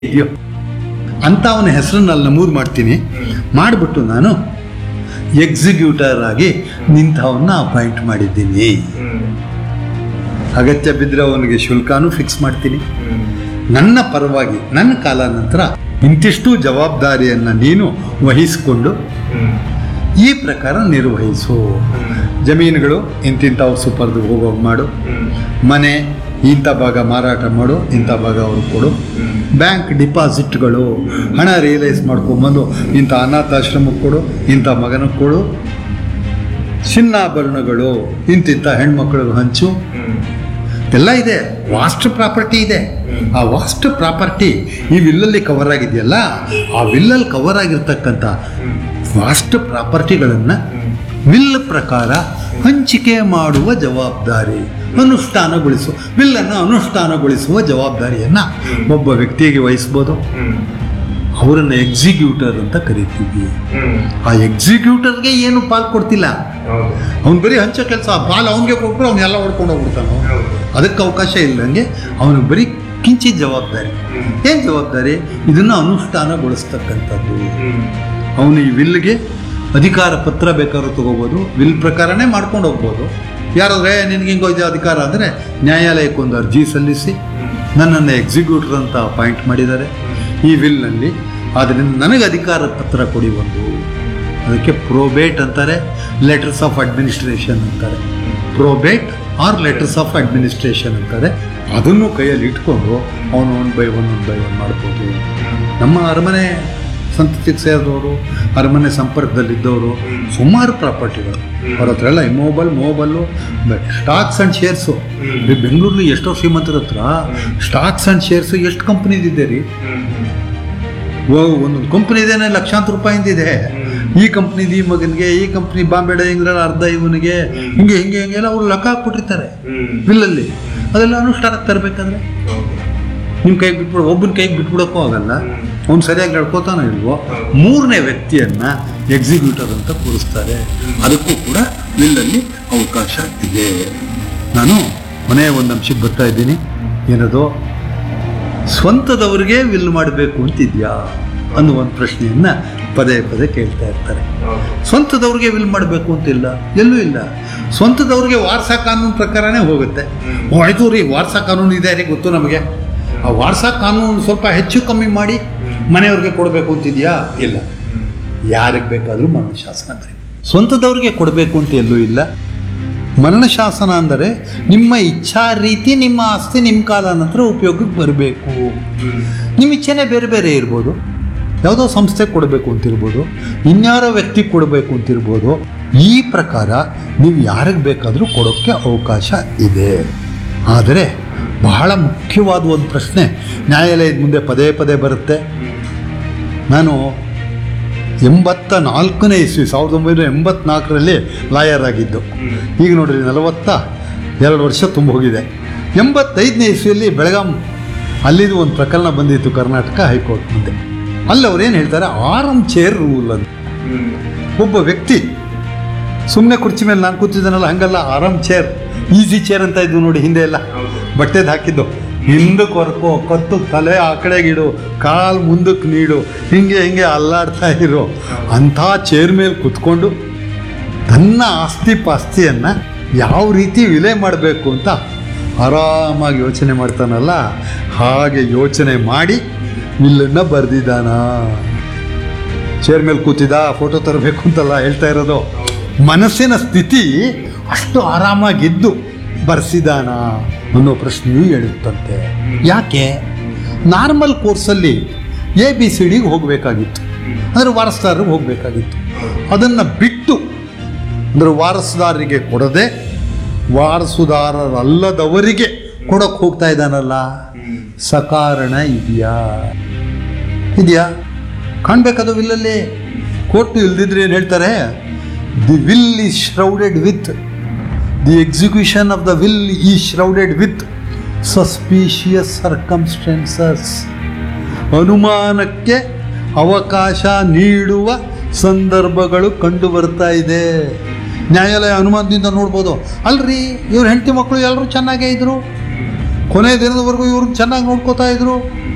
ಇದೆಯೋ ಅಂತ ಅವನ ಹೆಸರನ್ನ ಅಲ್ಲಿ ನಮೂದು ಮಾಡ್ತೀನಿ ಮಾಡಿಬಿಟ್ಟು ನಾನು ಎಕ್ಸಿಕ್ಯೂಟರ್ ಆಗಿ ನಿಂತವನ್ನ ಅಪಾಯಿಂಟ್ ಮಾಡಿದ್ದೀನಿ ಅಗತ್ಯ ಬಿದ್ದರೆ ಅವನಿಗೆ ಶುಲ್ಕನೂ ಫಿಕ್ಸ್ ಮಾಡ್ತೀನಿ ನನ್ನ ಪರವಾಗಿ ನನ್ನ ಕಾಲ ನಂತರ ಇಂತಿಷ್ಟು ಜವಾಬ್ದಾರಿಯನ್ನು ನೀನು ವಹಿಸಿಕೊಂಡು ಈ ಪ್ರಕಾರ ನಿರ್ವಹಿಸು ಜಮೀನುಗಳು ಇಂತಿಂಥವು ಸುಪರ್ದು ಹೋಗೋಗಿ ಮಾಡು ಮನೆ ಇಂಥ ಭಾಗ ಮಾರಾಟ ಮಾಡು ಇಂಥ ಭಾಗ ಅವ್ರಿಗೆ ಕೊಡು ಬ್ಯಾಂಕ್ ಡಿಪಾಸಿಟ್ಗಳು ಹಣ ರಿಯಲೈಸ್ ಮಾಡ್ಕೊಂಬಂದು ಇಂಥ ಅನಾಥಾಶ್ರಮಕ್ಕೆ ಕೊಡು ಇಂಥ ಮಗನಿಗೆ ಕೊಡು ಚಿನ್ನಾಭರಣಗಳು ಇಂತಿಂಥ ಹೆಣ್ಮಕ್ಳಿಗೆ ಹಂಚು ಎಲ್ಲ ಇದೆ ವಾಸ್ಟ್ ಪ್ರಾಪರ್ಟಿ ಇದೆ ಆ ವಾಸ್ಟ್ ಪ್ರಾಪರ್ಟಿ ಈ ವಿಲ್ಲಲ್ಲಿ ಕವರ್ ಆಗಿದೆಯಲ್ಲ ಆ ವಿಲ್ಲಲ್ಲಿ ಕವರ್ ಆಗಿರ್ತಕ್ಕಂಥ ವಾಸ್ಟ್ ಪ್ರಾಪರ್ಟಿಗಳನ್ನು ವಿಲ್ ಪ್ರಕಾರ ಹಂಚಿಕೆ ಮಾಡುವ ಜವಾಬ್ದಾರಿ ಅನುಷ್ಠಾನಗೊಳಿಸುವ ವಿಲ್ಲನ್ನು ಅನುಷ್ಠಾನಗೊಳಿಸುವ ಜವಾಬ್ದಾರಿಯನ್ನು ಒಬ್ಬ ವ್ಯಕ್ತಿಗೆ ವಹಿಸ್ಬೋದು ಅವರನ್ನು ಎಕ್ಸಿಕ್ಯೂಟರ್ ಅಂತ ಕರಿತೀವಿ ಆ ಎಕ್ಸಿಕ್ಯೂಟರ್ಗೆ ಏನು ಪಾಲ್ ಕೊಡ್ತಿಲ್ಲ ಅವ್ನು ಬರೀ ಹಂಚೋ ಕೆಲಸ ಪಾಲ್ ಅವನಿಗೆ ಕೊಟ್ಬಿಟ್ಟು ಅವನ್ನೆಲ್ಲ ಹೊಡ್ಕೊಂಡು ಹೋಗ್ಬಿಡ್ತಾನೆ ಅದಕ್ಕೆ ಅವಕಾಶ ಇಲ್ಲದಂಗೆ ಅವನಿಗೆ ಬರೀ ಕಿಂಚಿತ್ ಜವಾಬ್ದಾರಿ ಏನು ಜವಾಬ್ದಾರಿ ಇದನ್ನು ಅನುಷ್ಠಾನಗೊಳಿಸ್ತಕ್ಕಂಥದ್ದು ಅವನು ಈ ವಿಲ್ಗೆ ಅಧಿಕಾರ ಪತ್ರ ಬೇಕಾದ್ರೂ ತಗೋಬೋದು ವಿಲ್ ಪ್ರಕಾರನೇ ಮಾಡ್ಕೊಂಡು ಹೋಗ್ಬೋದು ಯಾರಾದ್ರೆ ನಿನಗೆ ಹಿಂಗೋ ಇದೆ ಅಧಿಕಾರ ಅಂದರೆ ನ್ಯಾಯಾಲಯಕ್ಕೊಂದು ಅರ್ಜಿ ಸಲ್ಲಿಸಿ ನನ್ನನ್ನು ಎಕ್ಸಿಕ್ಯೂಟರ್ ಅಂತ ಅಪಾಯಿಂಟ್ ಮಾಡಿದ್ದಾರೆ ಈ ವಿಲ್ನಲ್ಲಿ ಆದ್ದರಿಂದ ನನಗೆ ಅಧಿಕಾರ ಪತ್ರ ಕೊಡಿ ಒಂದು ಅದಕ್ಕೆ ಪ್ರೋಬೇಟ್ ಅಂತಾರೆ ಲೆಟರ್ಸ್ ಆಫ್ ಅಡ್ಮಿನಿಸ್ಟ್ರೇಷನ್ ಅಂತಾರೆ probate or letters of administration ಅಂತಾರೆ ಅದನ್ನು ಕೈಯಲ್ಲಿ ಇಟ್ಕೊಂಡು ಅವನು one by one one by one ಮಾಡ್ಬೋದು ನಮ್ಮ ಅರಮನೆ ಸಂತತಿಗೆ ಸೇರಿದವರು ಅರಮನೆ ಸಂಪರ್ಕದಲ್ಲಿದ್ದವರು ಸುಮಾರು ಪ್ರಾಪರ್ಟಿಗಳು ಅವ್ರ ಹತ್ರ ಎಲ್ಲ immovable movable stocks and shares ಬೆಂಗಳೂರಲ್ಲಿ ಎಷ್ಟೋ ಶ್ರೀಮಂತರ ಹತ್ರ ಸ್ಟಾಕ್ಸ್ ಆ್ಯಂಡ್ ಶೇರ್ಸು ಎಷ್ಟು ಕಂಪ್ನಿದಿದೆ ರೀ ಓ ಒಂದೊಂದು ಕಂಪ್ನಿ ಇದೇನೆ ಲಕ್ಷಾಂತರ ರೂಪಾಯಿಂದಿದೆ ಈ ಕಂಪ್ನಿದು ಈ ಮಗನಿಗೆ ಈ ಕಂಪ್ನಿ ಬಾಂಬೆ ಡೈಂಗ್ರಲ್ಲಿ ಅರ್ಧ ಇವನಿಗೆ ಹಿಂಗೆ ಹಿಂಗೆ ಹಿಂಗೆಲ್ಲ ಅವ್ರು ಲೆಕ್ಕ ಹಾಕ್ಬಿಟ್ಟಿರ್ತಾರೆ ಬಿಲ್ಲಲ್ಲಿ ಅದೆಲ್ಲ ಅನುಷ್ಠಾನಕ್ಕೆ ತರಬೇಕಾದ್ರೆ ನಿಮ್ಮ ಕೈಗೆ ಬಿಟ್ಬಿಡು ಒಬ್ಬನ ಕೈಗೆ ಬಿಟ್ಬಿಡೋಕ್ಕೂ ಆಗಲ್ಲ ಅವ್ನು ಸರಿಯಾಗಿ ನಡ್ಕೋತಾನೋ ಇಲ್ವೋ ಮೂರನೇ ವ್ಯಕ್ತಿಯನ್ನ ಎಕ್ಸಿಕ್ಯೂಟರ್ ಅಂತ ಕೂರಿಸ್ತಾರೆ ಅದಕ್ಕೂ ಕೂಡ ವಿಲ್ಲಲ್ಲಿ ಅವಕಾಶ ಇದೆ ನಾನು ಕೊನೆಯ ಒಂದು ಅಂಶಕ್ಕೆ ಬರ್ತಾ ಇದ್ದೀನಿ ಏನದು ಸ್ವಂತದವ್ರಿಗೆ ವಿಲ್ ಮಾಡಬೇಕು ಅಂತಿದ್ಯಾ ಅನ್ನೋ ಒಂದು ಪ್ರಶ್ನೆಯನ್ನ ಪದೇ ಪದೇ ಕೇಳ್ತಾ ಇರ್ತಾರೆ ಸ್ವಂತದವ್ರಿಗೆ ವಿಲ್ ಮಾಡಬೇಕು ಅಂತಿಲ್ಲ ಎಲ್ಲೂ ಇಲ್ಲ ಸ್ವಂತದವ್ರಿಗೆ ವಾರಸಾ ಕಾನೂನು ಪ್ರಕಾರನೇ ಹೋಗುತ್ತೆ ಓ ಆಯ್ತು ರೀ ವಾರಸಾ ಕಾನೂನು ಇದೆ ರೀ ಗೊತ್ತು ನಮಗೆ ಆ ವಾರಸಾ ಕಾನೂನು ಸ್ವಲ್ಪ ಹೆಚ್ಚು ಕಮ್ಮಿ ಮಾಡಿ ಮನೆಯವ್ರಿಗೆ ಕೊಡಬೇಕು ಅಂತಿದ್ಯಾ ಇಲ್ಲ ಯಾರಿಗೆ ಬೇಕಾದರೂ ಮರಣ ಶಾಸನ ಬರೀ ಸ್ವಂತದವ್ರಿಗೆ ಕೊಡಬೇಕು ಅಂತ ಎಲ್ಲೂ ಇಲ್ಲ ಮರಣ ಶಾಸನ ಅಂದರೆ ನಿಮ್ಮ ಇಚ್ಛಾ ರೀತಿ ನಿಮ್ಮ ಆಸ್ತಿ ನಿಮ್ಮ ಕಾಲ ನಂತರ ಉಪಯೋಗಕ್ಕೆ ಬರಬೇಕು ನಿಮ್ಮ ಇಚ್ಛೆನೇ ಬೇರೆ ಬೇರೆ ಇರ್ಬೋದು ಯಾವುದೋ ಸಂಸ್ಥೆ ಕೊಡಬೇಕು ಅಂತಿರ್ಬೋದು ಇನ್ಯಾರೋ ವ್ಯಕ್ತಿ ಕೊಡಬೇಕು ಅಂತಿರ್ಬೋದು ಈ ಪ್ರಕಾರ ನೀವು ಯಾರಿಗೆ ಬೇಕಾದರೂ ಕೊಡೋಕ್ಕೆ ಅವಕಾಶ ಇದೆ ಆದರೆ ಬಹಳ ಮುಖ್ಯವಾದ ಒಂದು ಪ್ರಶ್ನೆ ನ್ಯಾಯಾಲಯದ ಮುಂದೆ ಪದೇ ಪದೇ ಬರುತ್ತೆ ನಾನು ಎಂಬತ್ತ ನಾಲ್ಕನೇ ಇಸ್ವಿ ಸಾವಿರದ ಒಂಬೈನೂರ ಎಂಬತ್ನಾಲ್ಕರಲ್ಲಿ ಲಾಯರ್ ಆಗಿದ್ದು ಈಗ ನೋಡ್ರಿ ನಲವತ್ತ ಎರಡು ವರ್ಷ ತುಂಬ ಹೋಗಿದೆ ಎಂಬತ್ತೈದನೇ ಇಸ್ವಿಯಲ್ಲಿ ಬೆಳಗಾಂ ಅಲ್ಲಿದು ಒಂದು ಪ್ರಕರಣ ಬಂದಿತ್ತು ಕರ್ನಾಟಕ ಹೈಕೋರ್ಟ್ ಮುಂದೆ ಅಲ್ಲಿ ಅವ್ರು ಏನು ಹೇಳ್ತಾರೆ ಆರಂ ಚೇರ್ ರೂಲ್ ಅಂತ ಒಬ್ಬ ವ್ಯಕ್ತಿ ಸುಮ್ಮನೆ ಕುರ್ಚಿ ಮೇಲೆ ನಾನು ಕೂತಿದ್ದಾನಲ್ಲ ಹಂಗಲ್ಲ ಆರಾಮ್ ಚೇರ್ ಈಸಿ ಚೇರ್ ಅಂತ ಇದ್ವು ನೋಡಿ ಹಿಂದೆ ಎಲ್ಲ ಬಟ್ಟೆದು ಹಾಕಿದ್ದು ಹಿಂದಕ್ಕೆ ಹೊರ್ಕೋ ಕತ್ತು ತಲೆ ಆ ಕಡೆಗಿಡು ಕಾಲು ಮುಂದಕ್ಕೆ ನೀಡು ಹಿಂಗೆ ಹಿಂಗೆ ಅಲ್ಲಾಡ್ತಾ ಇರೋ ಅಂಥ ಚೇರ್ ಮೇಲೆ ಕುತ್ಕೊಂಡು ತನ್ನ ಆಸ್ತಿ ಪಾಸ್ತಿಯನ್ನು ಯಾವ ರೀತಿ ವಿಲೆ ಮಾಡಬೇಕು ಅಂತ ಆರಾಮಾಗಿ ಯೋಚನೆ ಮಾಡ್ತಾನಲ್ಲ ಹಾಗೆ ಯೋಚನೆ ಮಾಡಿ ಇಲ್ಲನ್ನ ಬರೆದಿದ್ದಾನ ಚೇರ್ ಮೇಲೆ ಕೂತಿದ್ದ ಫೋಟೋ ತರಬೇಕು ಅಂತೆಲ್ಲ ಹೇಳ್ತಾ ಇರೋದು ಮನಸ್ಸಿನ ಸ್ಥಿತಿ ಅಷ್ಟು ಆರಾಮಾಗಿದ್ದು ಬರ್ಸಿದಾನ ಅನ್ನೋ ಪ್ರಶ್ನೆಯೂ ಹೇಳುತ್ತಂತೆ ಯಾಕೆ ನಾರ್ಮಲ್ ಕೋರ್ಸಲ್ಲಿ ಎ ಬಿ ಸಿ ಡಿಗೆ ಹೋಗಬೇಕಾಗಿತ್ತು ಅಂದರೆ ವಾರಸ್ದಾರರಿಗೆ ಹೋಗಬೇಕಾಗಿತ್ತು ಅದನ್ನು ಬಿಟ್ಟು ಅಂದರೆ ವಾರಸುದಾರರಿಗೆ ಕೊಡದೆ ವಾರಸುದಾರರಲ್ಲದವರಿಗೆ ಕೊಡೋಕೆ ಹೋಗ್ತಾ ಇದ್ದಾನಲ್ಲ ಸಕಾರಣ ಇದೆಯಾ ಇದೆಯಾ ಕಾಣ್ಬೇಕದು ವಿಲ್ಲಲ್ಲಿ ಕೋರ್ಟ್ ಇಲ್ದಿದ್ರೆ ಏನು ಹೇಳ್ತಾರೆ the will is shrouded with the execution of the will is shrouded with suspicious circumstances ಅನುಮಾನಕ್ಕೆ ಅವಕಾಶ ನೀಡುವ ಸಂದರ್ಭಗಳು ಕಂಡು ಬರ್ತಾ ಇದೆ ನ್ಯಾಯಾಲಯ ಅನುಮಾನದಿಂದ ನೋಡ್ಬೋದು ಅಲ್ರಿ ಇವ್ರ ಹೆಂಡತಿ ಮಕ್ಕಳು ಎಲ್ಲರೂ ಚೆನ್ನಾಗೇ ಇದ್ರು ಕೊನೆ ದಿನದವರೆಗೂ ಇವ್ರನ್ನ ಚೆನ್ನಾಗಿ ನೋಡ್ಕೋತಾ ಇದ್ರು